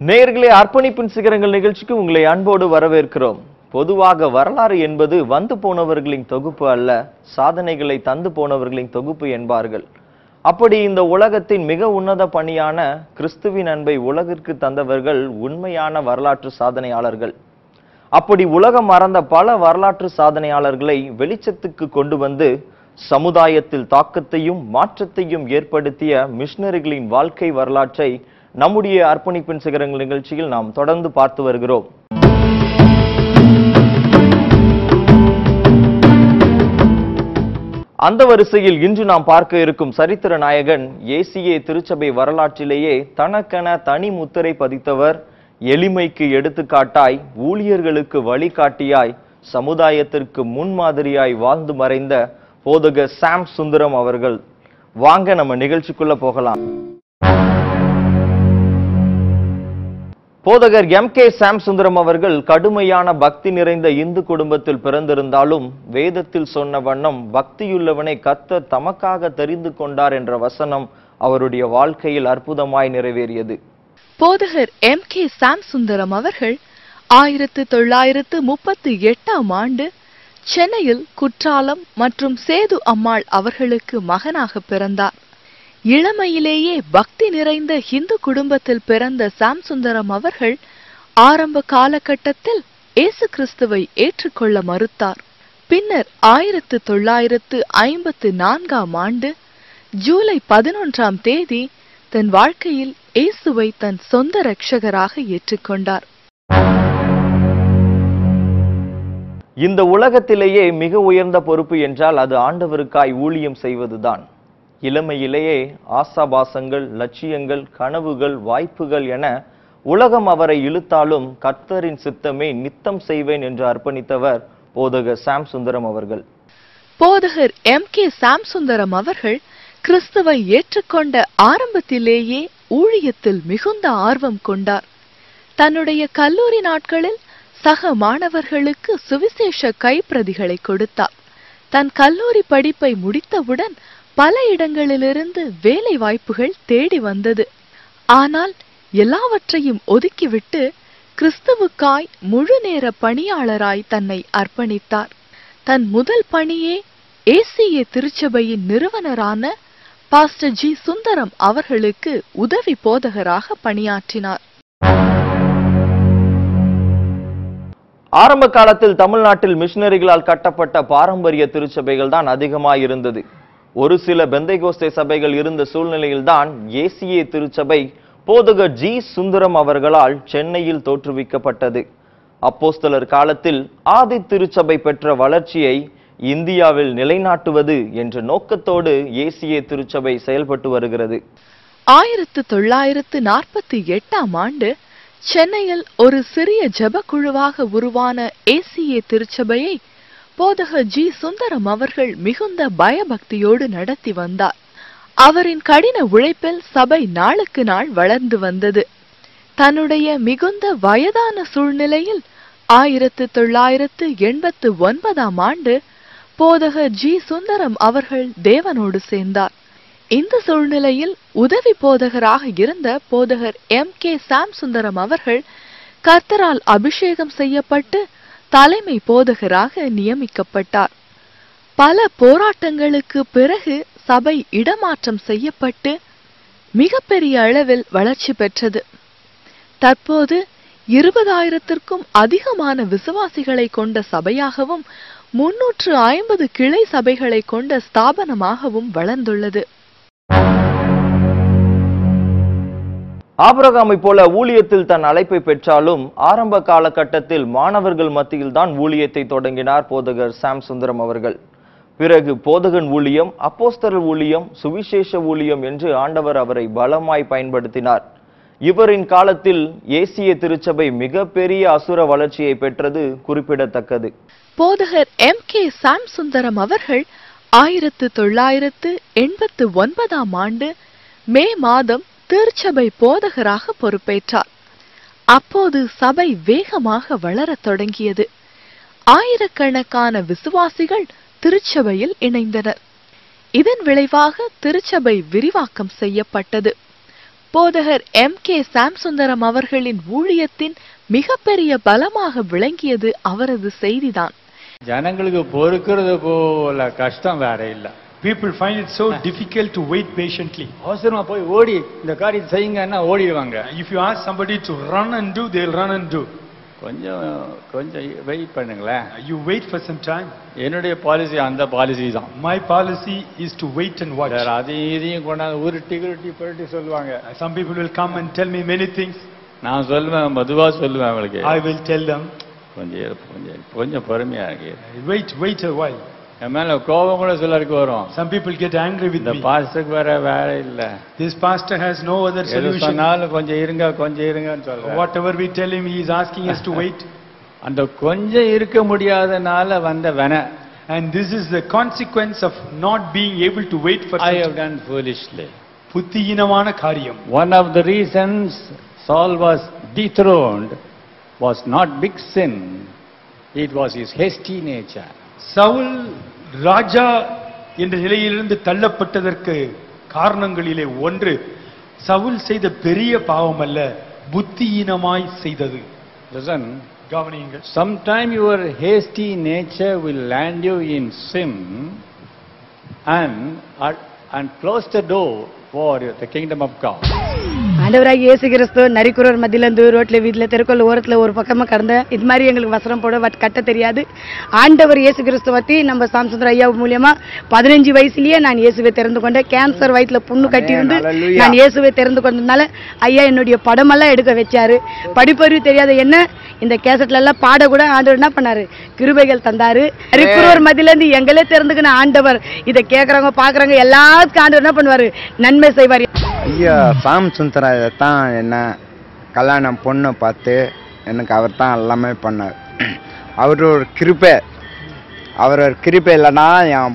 நேயர்களே அர்ப்பணிப்பின் சிகரங்கள் நிகழ்ச்சிக்கு உங்களை அன்போடு வரவேற்கிறோம் பொதுவாக வரலாறு என்பது வந்து போனவர்களின் தொகுப்பு அல்ல சாதனைகளை தந்து போனவர்களின் தொகுப்பு என்பார்கள் அப்படி இந்த உலகத்தின் மிக உன்னத பணியான கிறிஸ்துவின் அன்பை உலகிற்கு தந்தவர்கள் உண்மையான வரலாற்று சாதனையாளர்கள் அப்படி உலகம் மறந்த பல வரலாற்று சாதனையாளர்களை வெளிச்சத்துக்கு கொண்டு வந்து சமுதாயத்தில் தாக்கத்தையும் மாற்றத்தையும் ஏற்படுத்திய மிஷனரிகளின் வாழ்க்கை வரலாற்றை நம்முடைய அர்ப்பணிப்பின் சிகரங்கள் நிகழ்ச்சியில் நாம் தொடர்ந்து பார்த்து வருகிறோம் அந்த வரிசையில் இன்று நாம் பார்க்க இருக்கும் சரித்திர நாயகன் ஏசிஏ திருச்சபை வரலாற்றிலேயே தனக்கென தனி முத்திரை பதித்தவர் எளிமைக்கு எடுத்துக்காட்டாய் ஊழியர்களுக்கு வழிகாட்டியாய் சமுதாயத்திற்கு முன்மாதிரியாய் வாழ்ந்து மறைந்த போதக சாம் சுந்தரம் அவர்கள் வாங்க நம்ம நிகழ்ச்சிக்குள்ள போகலாம் போதகர் எம் கே சாம் சுந்தரம் அவர்கள் கடுமையான பக்தி நிறைந்த இந்து குடும்பத்தில் பிறந்திருந்தாலும் வேதத்தில் சொன்ன வண்ணம் பக்தியுள்ளவனை கத்தர் தமக்காக தெரிந்து கொண்டார் என்ற வசனம் அவருடைய வாழ்க்கையில் அற்புதமாய் நிறைவேறியது போதகர் எம் கே சாம் சுந்தரம் அவர்கள் ஆயிரத்து தொள்ளாயிரத்து முப்பத்தி எட்டாம் ஆண்டு சென்னையில் குற்றாலம் மற்றும் சேது அம்மாள் அவர்களுக்கு மகனாக பிறந்தார் இளமையிலேயே பக்தி நிறைந்த இந்து குடும்பத்தில் பிறந்த சாம் சுந்தரம் அவர்கள் ஆரம்ப காலகட்டத்தில் இயேசு கிறிஸ்துவை ஏற்றுக்கொள்ள மறுத்தார் பின்னர் ஆயிரத்து தொள்ளாயிரத்து ஐம்பத்து நான்காம் ஆண்டு ஜூலை பதினொன்றாம் தேதி தன் வாழ்க்கையில் இயேசுவை தன் சொந்த இரட்சகராக ஏற்றுக்கொண்டார் இந்த உலகத்திலேயே மிக உயர்ந்த பொறுப்பு என்றால் அது ஆண்டவருக்காய் ஊழியம் செய்வதுதான் இளமையிலேயே ஆசாபாசங்கள் லட்சியங்கள் கனவுகள் வாய்ப்புகள் என உலகம் அவரை இழுத்தாலும் கர்த்தரின் சித்தமே நித்தம் செய்வேன் என்று அர்ப்பணித்தவர் போதகர் சாம் சுந்தரம் அவர்கள் போதகர் எம் கே சாம் சுந்தரம் அவர்கள் கிறிஸ்துவை ஏற்றுக்கொண்ட ஆரம்பத்திலேயே ஊழியத்தில் மிகுந்த ஆர்வம் கொண்டார் தன்னுடைய கல்லூரி நாட்களில் சக மாணவர்களுக்கு சுவிசேஷ கைப்பிரதிகளை கொடுத்தார் தன் கல்லூரி படிப்பை முடித்தவுடன் பல இடங்களிலிருந்து வேலை வாய்ப்புகள் தேடி வந்தது ஆனால் எல்லாவற்றையும் ஒதுக்கிவிட்டு கிறிஸ்துவுக்காய் முழு நேர பணியாளராய் தன்னை அர்ப்பணித்தார் தன் முதல் பணியே ஏசிஏ திருச்சபையின் நிறுவனரான பாஸ்டர் ஜி சுந்தரம் அவர்களுக்கு உதவி போதகராக பணியாற்றினார் ஆரம்ப காலத்தில் தமிழ்நாட்டில் மிஷனரிகளால் கட்டப்பட்ட பாரம்பரிய திருச்சபைகள் தான் அதிகமாய் இருந்தது ஒரு சில பெந்தைகோஸ்தே சபைகள் இருந்த சூழ்நிலையில்தான் ஏசிஏ திருச்சபை போதகர் ஜி சுந்தரம் அவர்களால் சென்னையில் தோற்றுவிக்கப்பட்டது அப்போஸ்தலர் காலத்தில் ஆதி திருச்சபை பெற்ற வளர்ச்சியை இந்தியாவில் நிலைநாட்டுவது என்ற நோக்கத்தோடு ஏசிஏ திருச்சபை செயல்பட்டு வருகிறது ஆயிரத்து தொள்ளாயிரத்து நாற்பத்தி எட்டாம் ஆண்டு சென்னையில் ஒரு சிறிய ஜெபக்குழுவாக உருவான ஏசிஏ திருச்சபையை போதகர் ஜி சுந்தரம் அவர்கள் மிகுந்த பயபக்தியோடு நடத்தி வந்தார் அவரின் கடின உழைப்பில் சபை நாளுக்கு நாள் வளர்ந்து வந்தது தன்னுடைய மிகுந்த வயதான சூழ்நிலையில் ஆயிரத்து தொள்ளாயிரத்து எண்பத்து ஒன்பதாம் ஆண்டு போதகர் ஜி சுந்தரம் அவர்கள் தேவனோடு சேர்ந்தார் இந்த சூழ்நிலையில் உதவி போதகராக இருந்த போதகர் எம் கே சாம் சுந்தரம் அவர்கள் கர்த்தரால் அபிஷேகம் செய்யப்பட்டு தலைமை போதகராக நியமிக்கப்பட்டார் பல போராட்டங்களுக்கு பிறகு சபை இடமாற்றம் செய்யப்பட்டு மிகப்பெரிய அளவில் வளர்ச்சி பெற்றது தற்போது இருபதாயிரத்திற்கும் அதிகமான விசுவாசிகளை கொண்ட சபையாகவும் முன்னூற்று ஐம்பது கிளை சபைகளை கொண்ட ஸ்தாபனமாகவும் வளர்ந்துள்ளது ஆபிரகாமை போல ஊழியத்தில் தன் அழைப்பை பெற்றாலும் ஆரம்ப காலகட்டத்தில் மாணவர்கள் மத்தியில் தான் ஊழியத்தை தொடங்கினார் போதகர் சாம் சுந்தரம் அவர்கள் பிறகு போதகன் ஊழியம் அப்போஸ்தலர் ஊழியம் சுவிசேஷ ஊழியம் என்று ஆண்டவர் அவரை பலமாய் பயன்படுத்தினார் இவரின் காலத்தில் ஏசிய திருச்சபை மிகப்பெரிய அசுர வளர்ச்சியை பெற்றது குறிப்பிடத்தக்கது போதகர் எம் கே சாம் சுந்தரம் அவர்கள் ஆயிரத்து தொள்ளாயிரத்து எண்பத்து ஒன்பதாம் ஆண்டு மே மாதம் திருச்சபை போதகராக பொறுப்பேற்றார் அப்போது சபை வேகமாக வளரத் தொடங்கியது ஆயிரக்கணக்கான விசுவாசிகள் திருச்சபையில் இணைந்தனர் இதன் விளைவாக திருச்சபை விரிவாக்கம் செய்யப்பட்டது போதகர் எம் கே சாம்சுந்தரம் அவர்களின் ஊழியத்தின் மிகப்பெரிய பலமாக விளங்கியது அவரது செய்திதான் ஜனங்களுக்கு பொறுக்கிறது போல கஷ்டம் வேற இல்ல People find it so difficult to wait patiently. அவசரமா போய் ஓடி இந்த காரியத்தை செய்யுங்கன்னா ஓடிடுவாங்க If you ask somebody to run and do, they'll run and do. கொஞ்சம் கொஞ்சம் வெயிட் பண்ணுங்களேன் You wait for some time. என்னுடைய பாலிசி அந்த பாலிசி தான் My policy is to wait and watch. வேற அதையும் இதையும் கொண்டாந்து உருட்டி உருட்டி புரட்டி சொல்லுவாங்க Some people will come and tell me many things. நான் சொல்லுவேன் மெதுவா சொல்லுவேன் அவங்களுக்கு I will tell them, கொஞ்சம் இரு, கொஞ்சம் இரு, கொஞ்சம் பொறுமையா இருக்கு wait, wait a while. என் மேல கோபம் கூட சிலருக்கு வரும் Some people get angry with இந்த me. பாஸ்டருக்கு வேற வேலை இல்ல This pastor has no other எது solution. சொன்னாலும் கொஞ்சம் இருங்க கொஞ்சம் இருங்கன்னு சொல்றேன் Whatever we tell him, he is asking us to wait. அந்த கொஞ்சம் இருக்க முடியாதனால வந்த வென And this is the consequence of not being able to wait for I some have done foolishly. புத்தியினமான காரியம் One of the reasons Saul was dethroned was not big sin, it was his hasty nature. Saul ராஜா என்ற நிலையிலிருந்து தள்ளப்பட்டதற்கு காரணங்களிலே ஒன்று சவுல் செய்த பெரிய பாவம் அல்ல புத்தியினமாய் செய்தது Listen, கவனியுங்கள் sometime your hasty nature will land you in sin and, and close the door for the kingdom of God. ஆண்டவராக இயேசு கிறிஸ்து நரிக்குறவர் மத்தியில இருந்து ரோட்ல வீட்டுல தெருக்கோல் ஓரத்துல ஒரு பக்கமா கடந்தேன் இது மாதிரி எங்களுக்கு வசனம் போட வட்- கட்ட தெரியாது ஆண்டவர் இயேசு கிறிஸ்து பத்தி நம்ம சாம்சுந்தர ஐயா மூலியமா பதினஞ்சு வயசுலயே நான் இயேசுவை தெரிந்து கொண்டேன் கேன்சர் வயிற்றுல புண்ணு கட்டியிருந்து நான் இயேசுவை தெரிந்து கொண்டதுனால ஐயா என்னுடைய படமெல்லாம் எடுக்க வச்சாரு படிப்பறிவு தெரியாத என்ன இந்த கேசட்ல எல்லாம் பாட கூட ஆண்டவர் என்ன பண்ணாரு கிருபைகள் தந்தாரு நரிக்குறவர் மத்தியில இருந்து எங்களே தெரிந்துக்கின ஆண்டவர் இதை கேக்குறவங்க பாக்குறவங்க எல்லாத்துக்கும் ஆண்டவர் என்ன பண்ணுவாரு நன்மை செய்வார் ஐயா சாம் சுந்தரா தான் என்ன கல்யாணம் பொண்ணை பார்த்து எனக்கு அவர் தான் எல்லாமே பண்ணார் அவர் ஒரு கிருப்பை அவர் ஒரு கிருப்பை இல்லைன்னா என்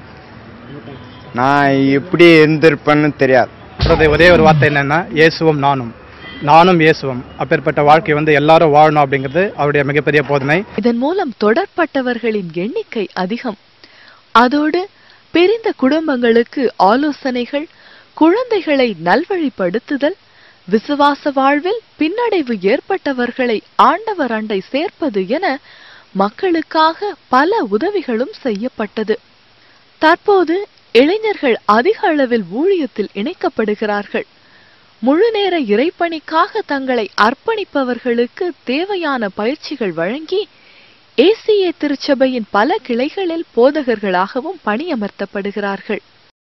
நான் எப்படி இருந்திருப்பேன்னு தெரியாது சொல்றது ஒரே ஒரு வார்த்தை என்னன்னா இயேசுவும் நானும் நானும் இயேசுவும் அப்பேற்பட்ட வாழ்க்கை வந்து எல்லாரும் வாழணும் அப்படிங்கிறது அவருடைய மிகப்பெரிய போதனை இதன் மூலம் தொடர்பட்டவர்களின் எண்ணிக்கை அதிகம் அதோடு பிரிந்த குடும்பங்களுக்கு ஆலோசனைகள் குழந்தைகளை நல்வழிப்படுத்துதல் விசுவாச வாழ்வில் பின்னடைவு ஏற்பட்டவர்களை ஆண்டவர் அண்டை சேர்ப்பது என மக்களுக்காக பல உதவிகளும் செய்யப்பட்டது தற்போது இளைஞர்கள் அதிக அளவில் ஊழியத்தில் இணைக்கப்படுகிறார்கள் முழுநேர இறைப்பணிக்காக தங்களை அர்ப்பணிப்பவர்களுக்கு தேவையான பயிற்சிகள் வழங்கி ஏசிஏ திருச்சபையின் பல கிளைகளில் போதகர்களாகவும் பணியமர்த்தப்படுகிறார்கள்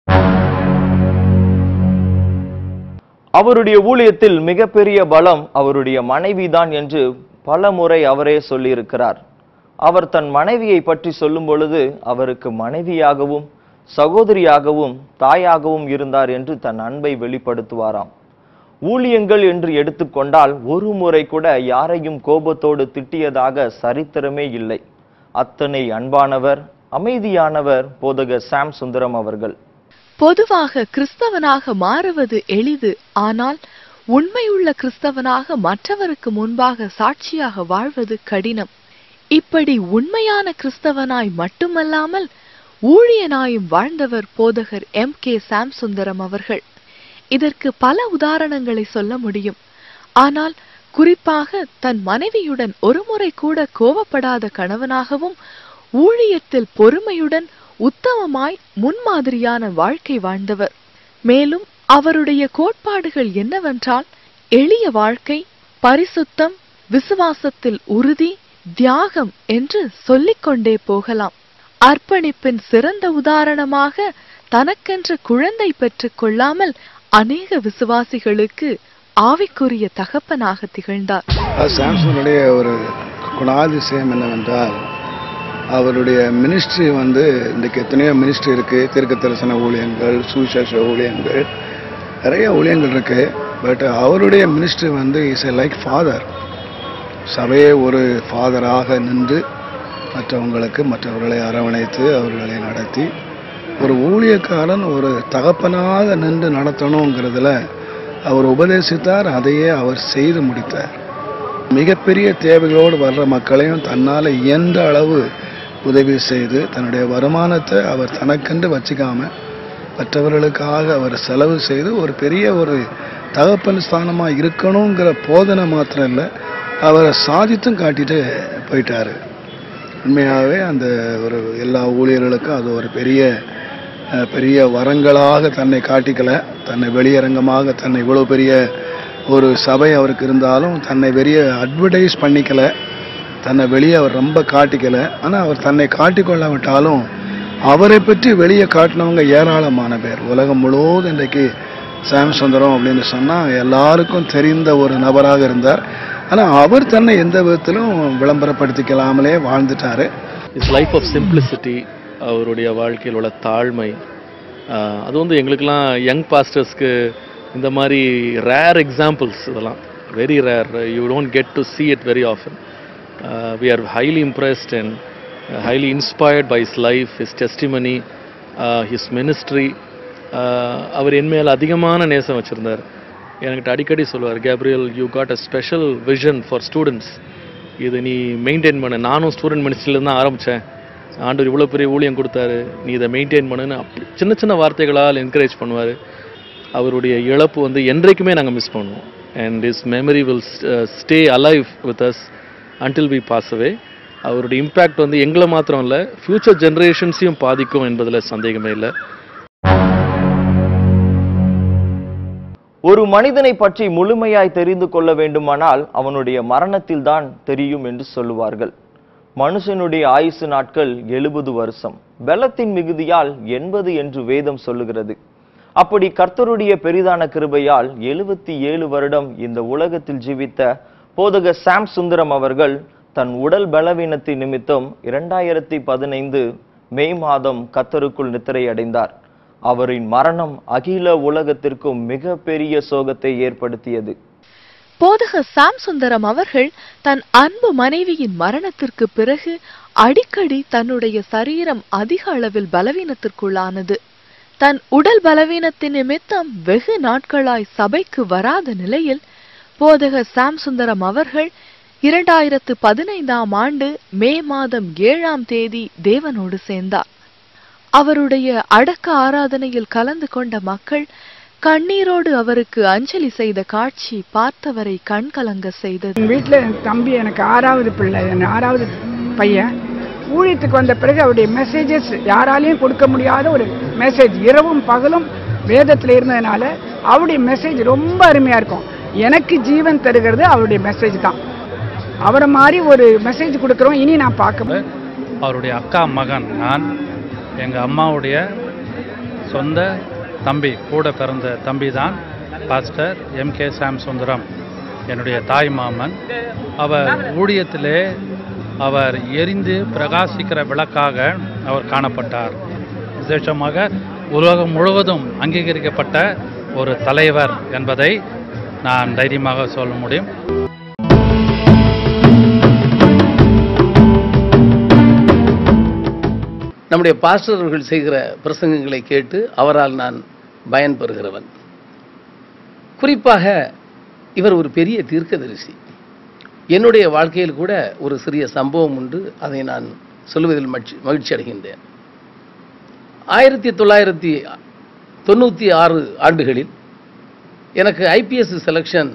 அவருடைய ஊழியத்தில் மிகப்பெரிய பலம் அவருடைய மனைவிதான் என்று பல முறை அவரே சொல்லியிருக்கிறார் அவர் தன் மனைவியை பற்றி சொல்லும் பொழுது அவருக்கு மனைவியாகவும் சகோதரியாகவும் தாயாகவும் இருந்தார் என்று தன் அன்பை வெளிப்படுத்துவாராம் ஊழியங்கள் என்று எடுத்துக்கொண்டால் ஒரு முறை கூட யாரையும் கோபத்தோடு திட்டியதாக சரித்திரமே இல்லை அத்தனை அன்பானவர் அமைதியானவர் போதகர் சாம் சுந்தரம் அவர்கள் பொதுவாக கிறிஸ்தவனாக மாறுவது எளிது ஆனால் உண்மையுள்ள கிறிஸ்தவனாக மற்றவருக்கு முன்பாக சாட்சியாக வாழ்வது கடினம் இப்படி உண்மையான கிறிஸ்தவனாய் மட்டுமல்லாமல் ஊழியனாயும் வாழ்ந்தவர் போதகர் எம் கே சாம்சுந்தரம் அவர்கள் இதற்கு பல உதாரணங்களை சொல்ல முடியும் ஆனால் குறிப்பாக தன் மனைவியுடன் ஒருமுறை கூட கோபப்படாத கணவனாகவும் ஊழியத்தில் பொறுமையுடன் உத்தமமாய் முன்மாதிரியான வாழ்க்கை வாழ்ந்தவர் மேலும் அவருடைய கோட்பாடுகள் என்னவென்றால் எளிய வாழ்க்கை பரிசுத்தம் விசுவாசத்தில் உறுதி தியாகம் என்று சொல்லிக்கொண்டே போகலாம் அர்ப்பணிப்பின் சிறந்த உதாரணமாக தனக்கென்று குழந்தை பெற்றுக் கொள்ளாமல் அநேக விசுவாசிகளுக்கு ஆவிக்குரிய தகப்பனாக திகழ்ந்தார் சாம்சனுடைய ஒரு குணாதிசயம் என்னவென்றால் அவருடைய மினிஸ்ட்ரி வந்து இன்றைக்கு எத்தனையோ மினிஸ்ட்ரி இருக்குது தீர்க்க தரிசன ஊழியங்கள் சுவிசேஷ ஊழியங்கள் நிறைய ஊழியங்கள் இருக்குது பட் அவருடைய மினிஸ்ட்ரி வந்து இஸ் எ லைக் ஃபாதர் சபையே ஒரு ஃபாதராக நின்று மற்றவங்களுக்கு மற்றவர்களை அரவணைத்து அவர்களை நடத்தி ஒரு ஊழியக்காரன் ஒரு தகப்பனாக நின்று நடத்தணுங்கிறதுல அவர் உபதேசித்தார் அதையே அவர் செய்து முடித்தார் மிகப்பெரிய தேவைகளோடு வர்ற மக்களையும் தன்னால் இயன்ற அளவு உதவி செய்து தன்னுடைய வருமானத்தை அவர் தனக்கென்று வச்சுக்காம மற்றவர்களுக்காக அவர் செலவு செய்து ஒரு பெரிய ஒரு தகப்பன் ஸ்தானமாக இருக்கணுங்கிற போதனை மாத்திரம் இல்லை அவரை சாதித்தும் காட்டிட்டு போயிட்டாரு உண்மையாகவே அந்த ஒரு எல்லா ஊழியர்களுக்கும் அது ஒரு பெரிய அஹ், பெரிய வரங்களாக தன்னை காட்டிக்கல தன்னை வெளியரங்கமாக தன்னை இவ்வளோ பெரிய ஒரு சபை அவருக்கு இருந்தாலும் தன்னை பெரிய அட்வர்டைஸ் பண்ணிக்கல தன்னை வெளியே அவர் ரொம்ப காட்டிக்கல ஆனால் அவர் தன்னை காட்டிக்கொள்ளாவிட்டாலும் அவரை பற்றி வெளியே காட்டினவங்க ஏராளமான பேர் உலகம் முழுவதும் இன்றைக்கு சாம் சுந்தரம் அப்படின்னு சொன்னால் எல்லாருக்கும் தெரிந்த ஒரு நபராக இருந்தார் ஆனால் அவர் தன்னை எந்த விதத்திலும் விளம்பரப்படுத்திக்கலாமலே வாழ்ந்துட்டாரு இஸ் லைஃப் ஆஃப் சிம்பிளிசிட்டி அவருடைய வாழ்க்கையில் உள்ள தாழ்மை ஆஹ் அது வந்து எங்களுக்கெல்லாம் யங் பாஸ்டர்ஸ்க்கு இந்த மாதிரி ரேர் எக்ஸாம்பிள்ஸ் இதெல்லாம் very rare you don't get to see it very often we are highly impressed and highly inspired by his life his testimony his ministry அவர் என் மேல் அதிகமான நேசம் வச்சுருந்தார் என்கிட்ட அடிக்கடி சொல்லுவார் Gabriel you got a special vision for students இது நீ மெயின்டைன் பண்ண நானும் ஸ்டூடெண்ட் மினிஸ்ட்ரியில தான் ஆரம்பித்தேன் ஆண்டவர் இவ்வளோ பெரிய ஊழியம் கொடுத்தாரு நீ இதை மெயின்டைன் பண்ணுன்னு அப்படி சின்ன சின்ன வார்த்தைகளால் என்கரேஜ் பண்ணுவார் அவருடைய இழப்பு வந்து என்றைக்குமே நாங்கள் மிஸ் பண்ணுவோம் and is memory will stay alive with us until we pass away அவருடைய இம்பேக்ட் வந்து எங்களை மாத்திரம் இல்லை ஃப்யூச்சர் ஜென்ரேஷன்ஸையும் பாதிக்கும் என்பதில் சந்தேகமே இல்லை ஒரு மனிதனை பற்றி முழுமையாய் தெரிந்து கொள்ள வேண்டுமானால் அவனுடைய மரணத்தில் தான் தெரியும் என்று சொல்லுவார்கள் மனுஷனுடைய ஆயுசு நாட்கள் எழுபது வருஷம் பலத்தின் மிகுதியால் எண்பது என்று வேதம் சொல்லுகிறது அப்படி கர்த்தருடைய பெரிதான கிருபையால் எழுபத்தி ஏழு வருடம் இந்த உலகத்தில் ஜீவித்த போதக சாம் சுந்தரம் அவர்கள் தன் உடல் பலவீனத்தின் நிமித்தம் இரண்டாயிரத்தி பதினைந்து மே மாதம் கத்தருக்குள் நித்திரை அடைந்தார் அவரின் மரணம் அகில உலகத்திற்கும் மிகப்பெரிய சோகத்தை ஏற்படுத்தியது போதக சாம் சுந்தரம் அவர்கள் தன் அன்பு மனைவியின் மரணத்திற்கு பிறகு அடிக்கடி தன்னுடைய சரீரம் அதிக அளவில் பலவீனத்திற்குள்ளானது தன் உடல் பலவீனத்தின் நிமித்தம் வெகு நாட்களாய் சபைக்கு வராத நிலையில் போதக சாம் சுந்தரம் அவர்கள் இரண்டாயிரத்து பதினைந்தாம் ஆண்டு மே மாதம் ஏழாம் தேதி தேவனோடு சேர்ந்தார் அவருடைய அடக்க ஆராதனையில் கலந்து கொண்ட மக்கள் கண்ணீரோடு அவருக்கு அஞ்சலி செய்த காட்சி பார்த்தவரை கண்கலங்க செய்தது என் வீட்டில் என் தம்பி எனக்கு ஆறாவது பிள்ளை என் ஆறாவது பையன் ஊழியத்துக்கு வந்த பிறகு அவருடைய மெசேஜஸ் யாராலையும் கொடுக்க முடியாத ஒரு மெசேஜ் இரவும் பகலும் வேதத்தில் இருந்ததுனால அவருடைய மெசேஜ் ரொம்ப அருமையாக இருக்கும் எனக்கு ஜீவன் தருகிறது அவருடைய மெசேஜ் தான் அவரை மாதிரி ஒரு மெசேஜ் கொடுக்குறோம் இனி நான் பார்க்க அவருடைய அக்கா மகன் நான் எங்கள் அம்மாவுடைய சொந்த தம்பி கூட பிறந்த தம்பி தான் pastor M K Sam Sundaram என்னுடைய தாய் மாமன் அவர் ஊழியத்திலே அவர் எரிந்து பிரகாசிக்கிற விளக்காக அவர் காணப்பட்டார் விசேஷமாக உலகம் முழுவதும் அங்கீகரிக்கப்பட்ட ஒரு தலைவர் என்பதை நான் தைரியமாக சொல்ல முடியும் நம்முடைய பாஸ்டர் அவர்கள் செய்கிற பிரசங்கங்களை கேட்டு அவரால் நான் பயன் பெறுகிறவன் குறிப்பாக இவர் ஒரு பெரிய தீர்க்கதரிசி என்னுடைய வாழ்க்கையில் கூட ஒரு சிறிய சம்பவம் உண்டு அதை நான் சொல்லுவதில் மகிழ்ச்சி மகிழ்ச்சி அடைகின்றேன் ஆயிரத்தி தொள்ளாயிரத்தி தொண்ணூற்றி ஆறு ஆண்டுகளில் எனக்கு ஐபிஎஸ் செலெக்ஷன்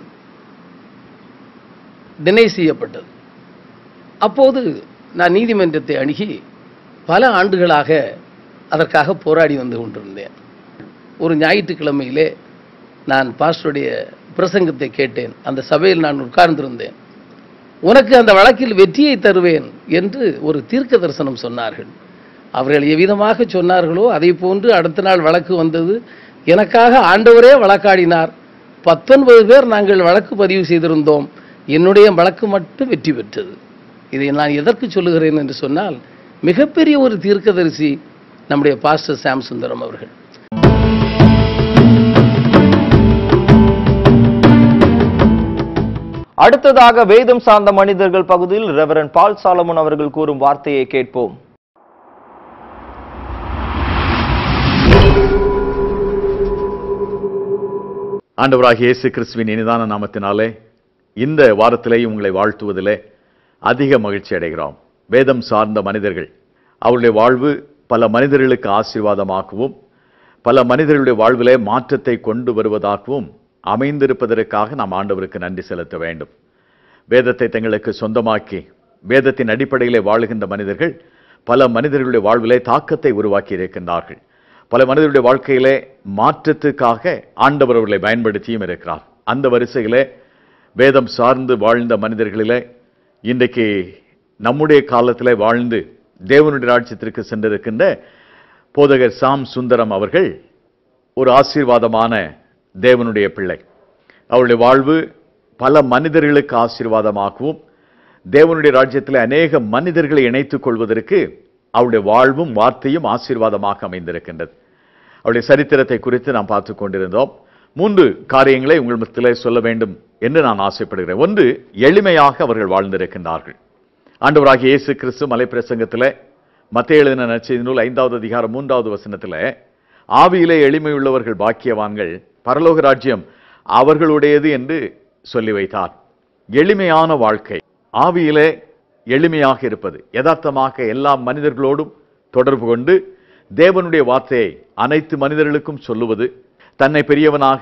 டினை செய்யப்பட்டது அப்போது நான் நீதிமன்றத்தை அணுகி பல ஆண்டுகளாக அதற்காக போராடி வந்து கொண்டிருந்தேன் ஒரு ஞாயிற்றுக்கிழமையிலே நான் பாஸ்டருடைய பிரசங்கத்தை கேட்டேன் அந்த சபையில் நான் உட்கார்ந்திருந்தேன் உனக்கு அந்த வழக்கில் வெற்றியை தருவேன் என்று ஒரு தீர்க்க தரிசனம் சொன்னார்கள் அவர்கள் எவ்விதமாக சொன்னார்களோ அதை போன்று அடுத்த நாள் வழக்கு வந்தது எனக்காக ஆண்டவரே வழக்காடினார் பத்தொன்பது பேர் நாங்கள் வழக்கு பதிவு செய்திருந்தோம் என்னுடைய வழக்கு மட்டும் வெற்றி பெற்றது இதை நான் எதற்கு சொல்லுகிறேன் என்று சொன்னால் மிகப்பெரிய ஒரு தீர்க்கதரிசி நம்முடைய பாஸ்டர் சாம் சுந்தரம் அவர்கள் அடுத்ததாக வேதம் சார்ந்த மனிதர்கள் பகுதியில் ரெவரன் பால் சாலமன் அவர்கள் கூறும் வார்த்தையை கேட்போம் ஆண்டவராகிய இயேசு கிறிஸ்துவின் இனிதான நாமத்தினாலே இந்த வாரத்திலே உங்களை வாழ்த்துவதிலே அதிக மகிழ்ச்சி அடைகிறோம் வேதம் சார்ந்த மனிதர்கள் அவருடைய வாழ்வு பல மனிதர்களுக்கு ஆசீர்வாதமாகவும் பல மனிதர்களுடைய வாழ்விலே மாற்றத்தை கொண்டு வருவதாகவும் அமைந்திருப்பதற்காக நாம் ஆண்டவருக்கு நன்றி செலுத்த வேண்டும் வேதத்தை தங்களுக்கு சொந்தமாக்கி வேதத்தின் அடிப்படையிலே வாழுகின்ற மனிதர்கள் பல மனிதர்களுடைய வாழ்விலே தாக்கத்தை உருவாக்கி இருக்கின்றார்கள் பல மனிதர்களுடைய வாழ்க்கையிலே மாற்றத்துக்காக ஆண்டவர் அவர்களை பயன்படுத்தியும் இருக்கிறார் அந்த வரிசையிலே வேதம் சார்ந்து வாழ்ந்த மனிதர்களிலே இன்றைக்கு நம்முடைய காலத்திலே வாழ்ந்து தேவனுடைய ராஜ்யத்திற்கு சென்றிருக்கின்ற போதகர் சாம் சுந்தரம் அவர்கள் ஒரு ஆசீர்வாதமான தேவனுடைய பிள்ளை அவருடைய வாழ்வு பல மனிதர்களுக்கு ஆசீர்வாதமாகவும் தேவனுடைய ராஜ்யத்தில் அநேக மனிதர்களை இணைத்துக் கொள்வதற்கு அவருடைய வாழ்வும் வார்த்தையும் ஆசீர்வாதமாக அமைந்திருக்கின்றது அவருடைய சரித்திரத்தை குறித்து நாம் பார்த்து கொண்டிருந்தோம் மூன்று காரியங்களை உங்கள் மத்தியிலே சொல்ல வேண்டும் என்று நான் ஆசைப்படுகிறேன் ஒன்று எளிமையாக அவர்கள் வாழ்ந்திருக்கின்றார்கள் ஆண்டவராகிய இயேசு கிறிஸ்து மலைப்பிரசங்கத்தில் மத்திய எழுதின நற்செய்தி நூல் ஐந்தாவது அதிகாரம் மூன்றாவது வசனத்தில் ஆவியிலே எளிமையுள்ளவர்கள் பாக்கியவான்கள் பரலோக ராஜ்யம் அவர்களுடையது என்று சொல்லி வைத்தார் எளிமையான வாழ்க்கை ஆவியிலே எளிமையாக இருப்பது யதார்த்தமாக எல்லா மனிதர்களோடும் தொடர்பு கொண்டு தேவனுடைய வார்த்தையை அனைத்து மனிதர்களுக்கும் சொல்லுவது தன்னை பெரியவனாக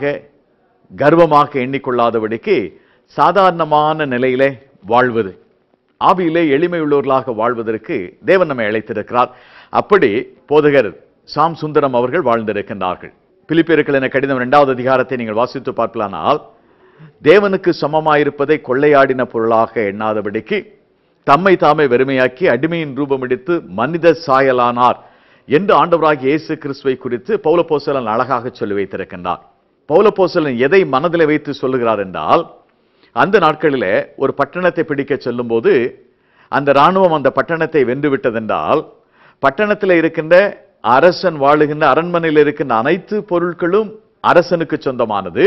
கர்வமாக எண்ணிக்கொள்ளாதபடிக்கு சாதாரணமான நிலையிலே வாழ்வது ஆவியிலே எளிமை உள்ளவர்களாக வாழ்வதற்கு தேவன் நம்மை அழைத்திருக்கிறார் அப்படி போதகர் சாம் சுந்தரம் அவர்கள் வாழ்ந்திருக்கின்றார்கள் பிலிப்பியர்கள் என கடிதம் இரண்டாவது அதிகாரத்தை நீங்கள் வாசித்து பார்க்கலானால் தேவனுக்கு சமமாயிருப்பதை கொள்ளையாடின பொருளாக எண்ணாதபடிக்கு தம்மை தாமே வெறுமையாக்கி அடிமையின் ரூபம் எடுத்து மனித சாயலானார் என்று ஆண்டவராகிய இயேசு கிறிஸ்துவை குறித்து பௌலப்போசலன் அழகாக சொல்லி வைத்திருக்கின்றார் பௌலப்போசலன் எதை மனதில் வைத்து சொல்லுகிறார் என்றால் அந்த நாட்களிலே ஒரு பட்டணத்தை பிடிக்க செல்லும்போது அந்த ராணுவம் அந்த பட்டணத்தை வென்று விட்டதென்றால் பட்டணத்தில் இருக்கின்ற அரசன் வாழுகின்ற அரண்மனையில் இருக்கின்ற அனைத்து பொருட்களும் அரசனுக்கு சொந்தமானது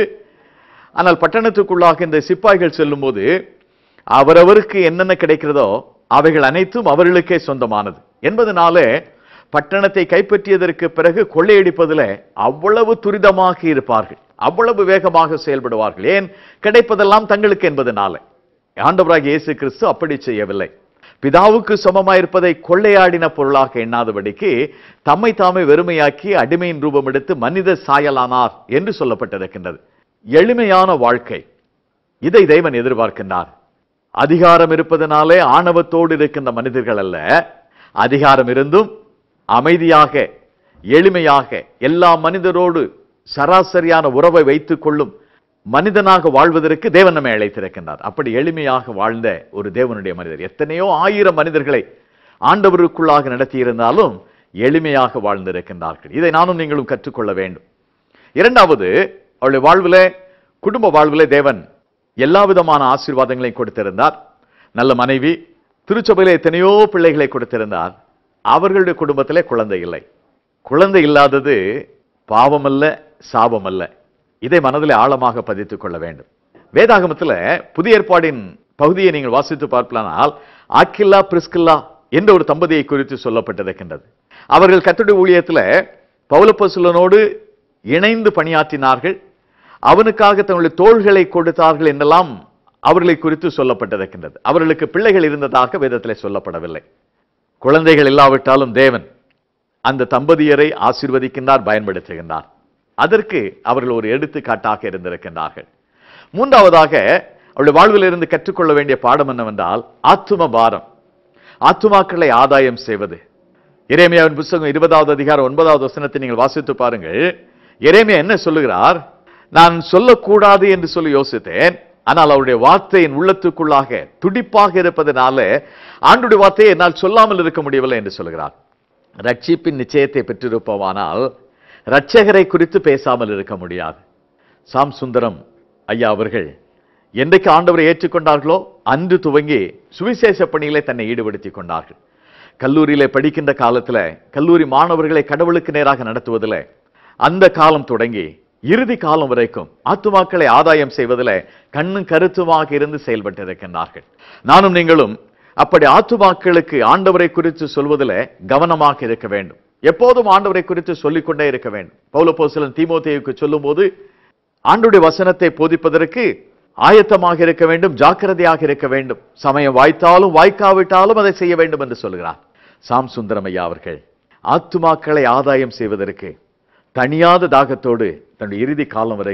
ஆனால் பட்டணத்துக்குள்ளாக இந்த சிப்பாய்கள் செல்லும்போது அவரவருக்கு என்னென்ன கிடைக்கிறதோ அவைகள் அனைத்தும் அவர்களுக்கே சொந்தமானது என்பதனாலே பட்டணத்தை கைப்பற்றியதற்கு பிறகு கொள்ளையடிப்பதில் அவ்வளவு துரிதமாக இருப்பார்கள் அவ்வளவு வேகமாக செயல்படுவார்கள் ஏன் கிடைப்பதெல்லாம் தங்களுக்கு என்பதனால ஆண்டவராகிய இயேசு கிறிஸ்து அப்படி செய்யவில்லை பிதாவுக்கு சமமாயிருப்பதை கொள்ளையாடின பொருளாக எண்ணாதபடிக்கு தம்மை தாமே வெறுமையாக்கி அடிமையின் ரூபம் எடுத்து மனித சாயலானார் என்று சொல்லப்பட்டிருக்கின்றது எளிமையான வாழ்க்கை இதை தெய்வன் எதிர்பார்க்கின்றார் அதிகாரம் இருப்பதனாலே ஆணவத்தோடு இருக்கின்ற மனிதர்கள் அல்ல அதிகாரம் இருந்தும் அமைதியாக எளிமையாக எல்லா மனிதரோடு சராசரியான உறவை வைத்துக் கொள்ளும் மனிதனாக வாழ்வதற்கு தேவன் நம்மை அழைத்திருக்கின்றார் அப்படி எளிமையாக வாழ்ந்த ஒரு தேவனுடைய மனிதர் எத்தனையோ ஆயிரம் மனிதர்களை ஆண்டவருக்குள்ளாக நடத்தியிருந்தாலும் எளிமையாக வாழ்ந்திருக்கின்றார்கள் இதை நானும் நீங்களும் கற்றுக்கொள்ள வேண்டும் இரண்டாவது அவளுடைய வாழ்விலே குடும்ப வாழ்விலே தேவன் எல்லா விதமான ஆசீர்வாதங்களையும் கொடுத்திருந்தார் நல்ல மனைவி திருச்சபையிலே எத்தனையோ பிள்ளைகளை கொடுத்திருந்தார் அவர்களுடைய குடும்பத்திலே குழந்தை இல்லை குழந்தை இல்லாதது பாவமல்ல சாபமல்ல இதை மனதிலே ஆழமாக பதித்துக் கொள்ள வேண்டும் வேதாகமத்தில் புதிய ஏற்பாடின் பகுதியை நீங்கள் வாசித்து பார்ப்பலானால் ஆக்கில்லா பிரிஸ்கில்லா என்ற ஒரு தம்பதியை குறித்து சொல்லப்பட்டிருக்கின்றது அவர்கள் கத்துடைய ஊழியத்தில் பௌலப்பசுலனோடு இணைந்து பணியாற்றினார்கள் அவனுக்காக தங்களுடைய தோள்களை கொடுத்தார்கள் என்றெல்லாம் அவர்களை குறித்து சொல்லப்பட்டிருக்கின்றது அவர்களுக்கு பிள்ளைகள் இருந்ததாக வேதத்தில் சொல்லப்படவில்லை குழந்தைகள் இல்லாவிட்டாலும் தேவன் அந்த தம்பதியரை ஆசீர்வதிக்கின்றார் பயன்படுத்துகின்றார் அதற்கு அவர்கள் ஒரு எடுத்துக்காட்டாக இருந்திருக்கின்றார்கள் மூன்றாவதாக அவருடைய வாழ்வில் இருந்து கற்றுக்கொள்ள வேண்டிய பாடம் என்னவென்றால் ஆத்தும பாரம் ஆத்துமாக்களை ஆதாயம் செய்வது எரேமியாவின் புஸ்தகம் இருபதாவது அதிகாரம் ஒன்பதாவது வசனத்தை நீங்கள் வாசித்து பாருங்கள் எரேமியா என்ன சொல்லுகிறார் நான் சொல்லக்கூடாது என்று சொல்லி யோசித்தேன் ஆனால் அவருடைய வார்த்தை என் உள்ளத்துக்குள்ளாக துடிப்பாக இருப்பதனால ஆண்டுடைய வார்த்தையை என்னால் சொல்லாமல் இருக்க முடியவில்லை என்று சொல்கிறார் ரட்சிப்பின் நிச்சயத்தை பெற்றிருப்பவானால் இரட்சகரை குறித்து பேசாமல் இருக்க முடியாது சாம் சுந்தரம் ஐயா அவர்கள் என்றைக்கு ஆண்டவரை ஏற்றுக்கொண்டார்களோ அன்று துவங்கி சுவிசேஷ பணியிலே தன்னை ஈடுபடுத்திக் கொண்டார்கள் கல்லூரியிலே படிக்கின்ற காலத்துல கல்லூரி மாணவர்களை கடவுளுக்கு நேராக நடத்துவதில் அந்த காலம் தொடங்கி இறுதி காலம் வரைக்கும் ஆத்துமாக்களை ஆதாயம் செய்வதில் கண்ணும் கருத்துமாக இருந்து செயல்பட்டிருக்கின்றார்கள் நானும் நீங்களும் அப்படி ஆத்துமாக்களுக்கு ஆண்டவரை குறித்து சொல்வதில் கவனமாக இருக்க வேண்டும் எப்போதும் ஆண்டவரை குறித்து சொல்லிக்கொண்டே இருக்க வேண்டும் பௌலப்போஸ்தலன் தீமோத்தேயுக்கு சொல்லும்போது ஆண்டுடைய வசனத்தை போதிப்பதற்கு ஆயத்தமாக இருக்க வேண்டும் ஜாக்கிரதையாக இருக்க வேண்டும் சமயம் வாய்த்தாலும் வாய்க்காவிட்டாலும் அதை செய்ய வேண்டும் என்று சொல்கிறார் சாம் சுந்தரமையா அவர்கள் ஆத்துமாக்களை ஆதாயம் செய்வதற்கு தனியாத தாகத்தோடு தன்னுடைய இறுதி காலம் வரைக்கும்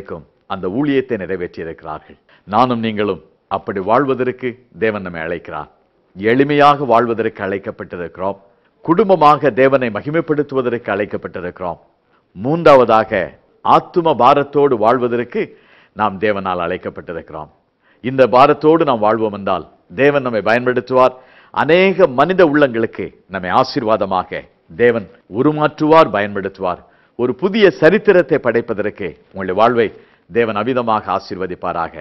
அந்த ஊழியத்தை நிறைவேற்றியிருக்கிறார்கள் நானும் நீங்களும் அப்படி வாழ்வதற்கு தேவன் நம்மை அழைக்கிறார் எளிமையாக வாழ்வதற்கு அழைக்கப்பட்டிருக்கிறோம் குடும்பமாக தேவனை மகிமைப்படுத்துவதற்கு அழைக்கப்பட்டிருக்கிறோம் மூன்றாவதாக ஆத்தும பாரத்தோடு வாழ்வதற்கு நாம் தேவனால் அழைக்கப்பட்டிருக்கிறோம் இந்த பாரத்தோடு நாம் வாழ்வோம் என்றால் தேவன் நம்மை பயன்படுத்துவார் அநேக மனித உள்ளங்களுக்கு நம்மை ஆசீர்வாதமாக தேவன் உருமாற்றுவார் பயன்படுத்துவார் ஒரு புதிய சரித்திரத்தை படைப்பதற்கு உங்களுடைய வாழ்வை தேவன் அவிதமாக ஆசீர்வதிப்பாராக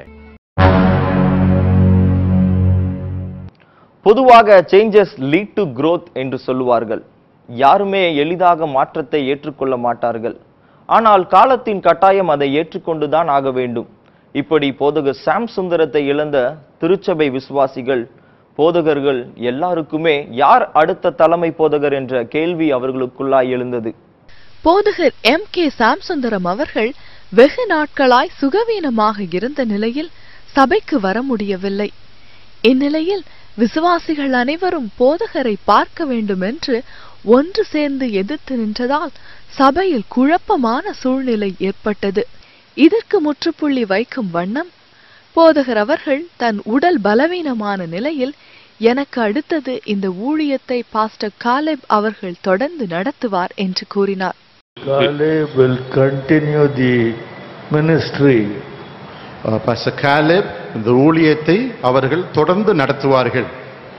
பொதுவாக சேஞ்சஸ் லீட் டு growth என்று சொல்லுவார்கள் யாருமே எளிதாக மாற்றத்தை ஏற்றுக்கொள்ள மாட்டார்கள் ஆனால் காலத்தின் கட்டாயம் அதை ஏற்றுக்கொண்டுதான் ஆக வேண்டும் இப்படி போதகர் சாம் சுந்தரத்தை இழந்த திருச்சபை விசுவாசிகள் போதகர்கள் எல்லாருக்குமே யார் அடுத்த தலைமை போதகர் என்ற கேள்வி அவர்களுக்குள்ளாய் எழுந்தது போதகர் எம் கே சாம்சுந்தரம் அவர்கள் வெகு நாட்களாய் சுகவீனமாக இருந்த நிலையில் சபைக்கு வர முடியவில்லை இந்நிலையில் விசுவாசிகள் அனைவரும் போதகரை பார்க்க வேண்டும் என்று ஒன்று சேர்ந்து எதிர்த்து நின்றதால் சபையில் குழப்பமான சூழ்நிலை ஏற்பட்டது இதற்கு முற்றுப்புள்ளி வைக்கும் வண்ணம் போதகர் அவர்கள் தன் உடல் பலவீனமான நிலையில் எனக்கு அடுத்தது இந்த ஊழியத்தை பாஸ்டர் காலெப் அவர்கள் தொடர்ந்து நடத்துவார் என்று கூறினார் Caleb will continue the ministry. Pastor Caleb இந்த ஊழியத்தை அவர்கள் தொடர்ந்து நடத்துவார்கள்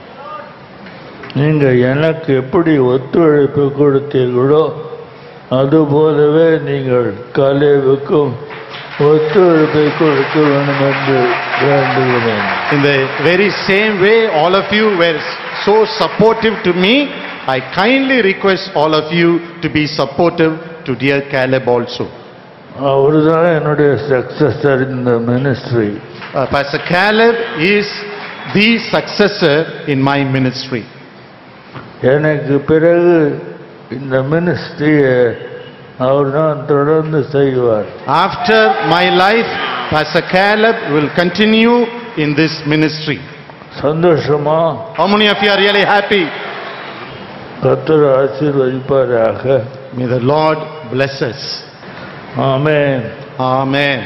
நீங்க எனக்கு எப்படி ஒத்துழைப்பு கொடுத்தீர்களோ அதுபோலவே நீங்கள் காலேவுக்கும் ஒத்துழைப்பை கொடுக்க வேண்டும் என்று வேண்டுகிறேன் In the very same way, all of you were so supportive to me. I kindly request all of you to be supportive to dear Caleb also. அவர்தான் என்னுடைய சக்சஸர் இந்த ministry Uh, Pastor Caleb is the successor in my ministry. எனக்கு பிறகு இந்த மினிஸ்ட்ரியை அவர் தான் தொடர்ந்து செய்வார் After my life, Pastor Caleb will continue in this ministry. சந்தோஷமா How many of you are really happy? கர்த்தர் ஆசீர்வதிப்பாராக May the Lord bless us. Amen Amen.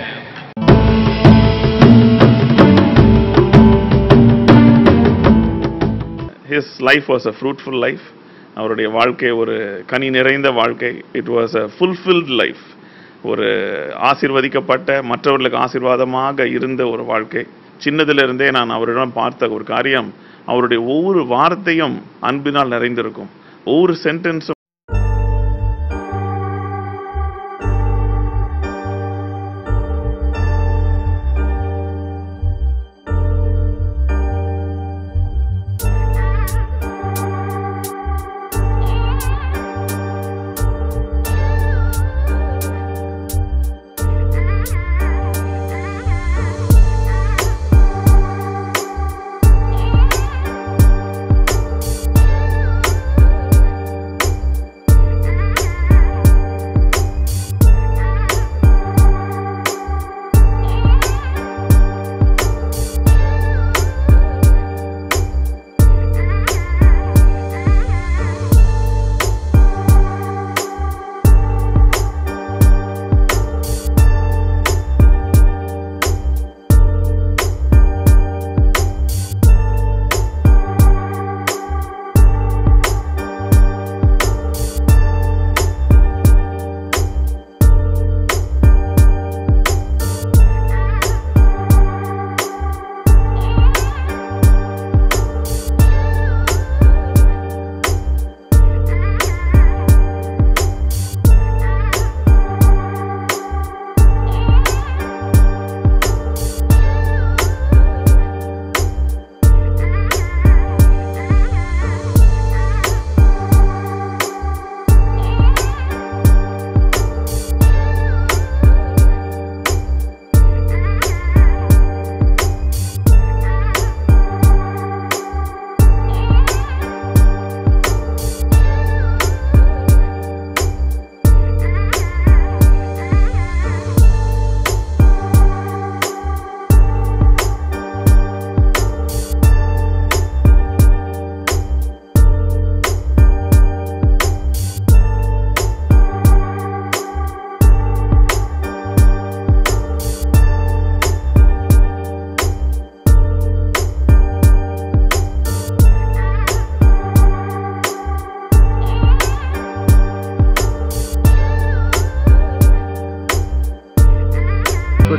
His life was a fruitful life அவருடைய வாழ்க்கை ஒரு கனி நிறைந்த வாழ்க்கை it was a fulfilled life ஒரு ஆசீர்வதிக்கப்பட்ட மற்றவர்களுக்கு ஆசீர்வாதமாக இருந்த ஒரு வாழ்க்கை சின்னதிலிருந்தே நான் அவரிடம் பார்த்த ஒரு காரியம் அவருடைய ஒவ்வொரு வார்த்தையும் அன்பினால் நிறைந்திருக்கும் ஒவ்வொரு சென்டென்ஸும்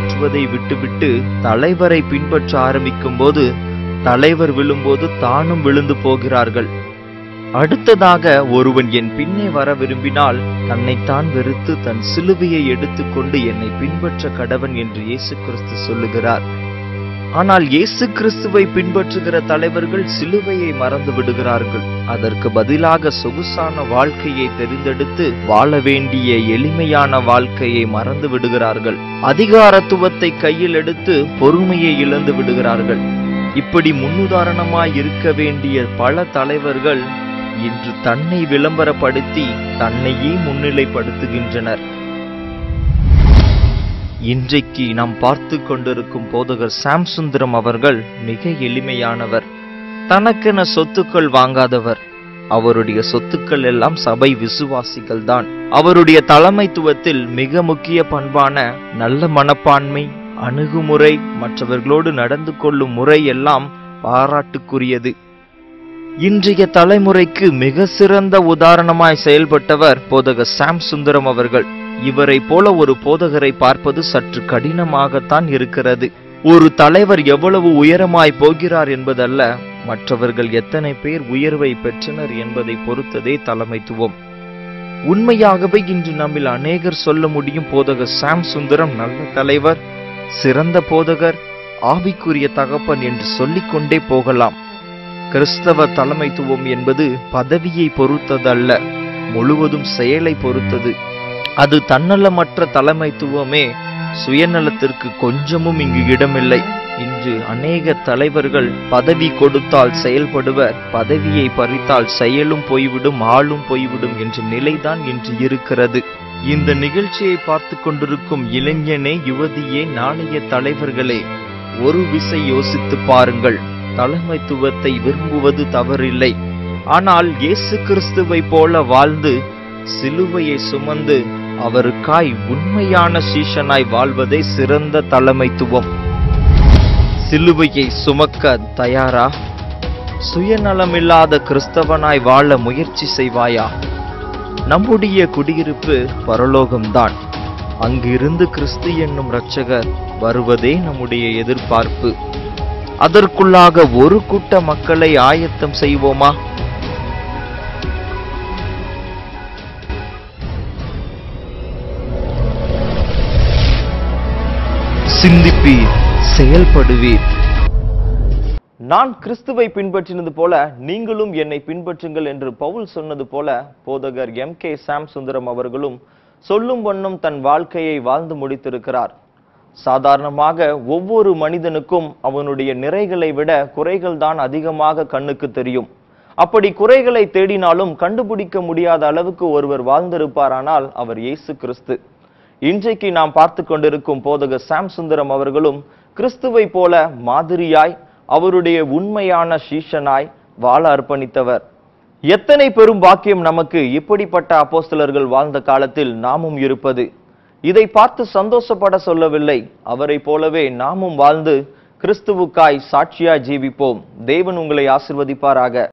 பின்பற்றுவதை விட்டுவிட்டு தலைவரை பின்பற்ற ஆரம்பிக்கும் போது தலைவர் விழும்போது தானும் விழுந்து போகிறார்கள் அடுத்ததாக ஒருவன் என் பின்னே வர விரும்பினால் தன்னைத்தான் வெறுத்து தன் சிலுவையை எடுத்துக்கொண்டு என்னை பின்பற்ற கடவன் என்று இயேசு கிறிஸ்து சொல்லுகிறார் ஆனால் இயேசு கிறிஸ்துவை பின்பற்றுகிற தலைவர்கள் சிலுவையை மறந்து விடுகிறார்கள் அதற்கு பதிலாக சொகுசான வாழ்க்கையை தெரிந்தெடுத்து வாழ வேண்டிய எளிமையான வாழ்க்கையை மறந்து விடுகிறார்கள் அதிகாரத்துவத்தை கையில் எடுத்து பொறுமையை இழந்து விடுகிறார்கள் இப்படி முன்னுதாரணமாய் இருக்க வேண்டிய பல தலைவர்கள் இன்று தன்னை விளம்பரப்படுத்தி தன்னையே முன்னிலைப்படுத்துகின்றனர் இன்றைக்கு நாம் பார்த்து கொண்டிருக்கும் போதகர் சாம் சுந்தரம் அவர்கள் மிக எளிமையானவர் தனக்கென சொத்துக்கள் வாங்காதவர் அவருடைய சொத்துக்கள் எல்லாம் சபை விசுவாசிகள் தான் அவருடைய தலைமைத்துவத்தில் மிக முக்கிய பண்பான நல்ல மனப்பான்மை அணுகுமுறை மற்றவர்களோடு நடந்து கொள்ளும் முறை எல்லாம் பாராட்டுக்குரியது இன்றைய தலைமுறைக்கு மிக சிறந்த உதாரணமாய் செயல்பட்டவர் போதகர் சாம் சுந்தரம் அவர்கள் இவரை போல ஒரு போதகரை பார்ப்பது சற்று கடினமாகத்தான் இருக்கிறது ஒரு தலைவர் எவ்வளவு உயரமாய் போகிறார் என்பதல்ல மற்றவர்கள் எத்தனை பேர் உயர்வை பெற்றனர் என்பதை பொறுத்ததே தலைமைத்துவம் உண்மையாகவே இன்று நம்மில் அநேகர் சொல்ல முடியும் போதகர் சாம் சுந்தரம் நல்ல தலைவர் சிறந்த போதகர் ஆவிக்குரிய தகப்பன் என்று சொல்லிக்கொண்டே போகலாம் கிறிஸ்தவ தலைமைத்துவம் என்பது பதவியை பொறுத்ததல்ல முழுவதும் செயலை பொறுத்தது அது தன்னலமற்ற தலைமைத்துவமே சுயநலத்திற்கு கொஞ்சமும் இங்கு இடமில்லை இன்று அநேக தலைவர்கள் பதவி கொடுத்தால் செயல்படுவர் பதவியை பறித்தால் செயலும் போய்விடும் ஆளும் போய்விடும் என்ற நிலைதான் இன்று இருக்கிறது இந்த நிகழ்ச்சியை பார்த்து கொண்டிருக்கும் இளைஞனே யுவதியே நாளைய தலைவர்களே ஒரு விசை யோசித்து பாருங்கள் தலைமைத்துவத்தை விரும்புவது தவறில்லை ஆனால் இயேசு கிறிஸ்துவை போல வாழ்ந்து சிலுவையை சுமந்து அவருக்காய் உண்மையான சீஷனாய் வாழ்வதே சிறந்த தலைமைத்துவம் சிலுவையை சுமக்க தயாரா சுயநலமில்லாத கிறிஸ்தவனாய் வாழ முயற்சி செய்வாயா நம்முடைய குடியிருப்பு பரலோகம்தான் அங்கிருந்து கிறிஸ்து என்னும் இரட்சகர் வருவதே நம்முடைய எதிர்பார்ப்பு அதற்குள்ளாக ஒரு கூட்ட மக்களை ஆயத்தம் செய்வோமா சிந்திப்பீர் செயல்படுவீர் நான் கிறிஸ்துவை பின்பற்றினது போல நீங்களும் என்னை பின்பற்றுங்கள் என்று பவுல் சொன்னது போல போதகர் எம் கே சாம் சுந்தரம் அவர்களும் சொல்லும் வண்ணம் தன் வாழ்க்கையை வாழ்ந்து முடித்திருக்கிறார் சாதாரணமாக ஒவ்வொரு மனிதனுக்கும் அவனுடைய நிறைகளை விட குறைகள் தான் அதிகமாக கண்ணுக்கு தெரியும் அப்படி குறைகளை தேடினாலும் கண்டுபிடிக்க முடியாத அளவுக்கு ஒருவர் வாழ்ந்திருப்பாரானால் அவர் இயேசு கிறிஸ்து இன்றைக்கு நாம் பார்த்து கொண்டிருக்கும் போதகர் சாம் சுந்தரம் அவர்களும் கிறிஸ்துவை போல மாதிரியாய் அவருடைய உண்மையான சீஷனாய் வாழ அர்ப்பணித்தவர் எத்தனை பெரும் பாக்கியம் நமக்கு இப்படிப்பட்ட அப்போஸ்தலர்கள் வாழ்ந்த காலத்தில் நாமும் இருப்பது இதை பார்த்து சந்தோஷப்பட சொல்லவில்லை அவரை போலவே நாமும் வாழ்ந்து கிறிஸ்துவுக்காய் சாட்சியாய் ஜீவிப்போம் தேவன் உங்களை ஆசிர்வதிப்பாராக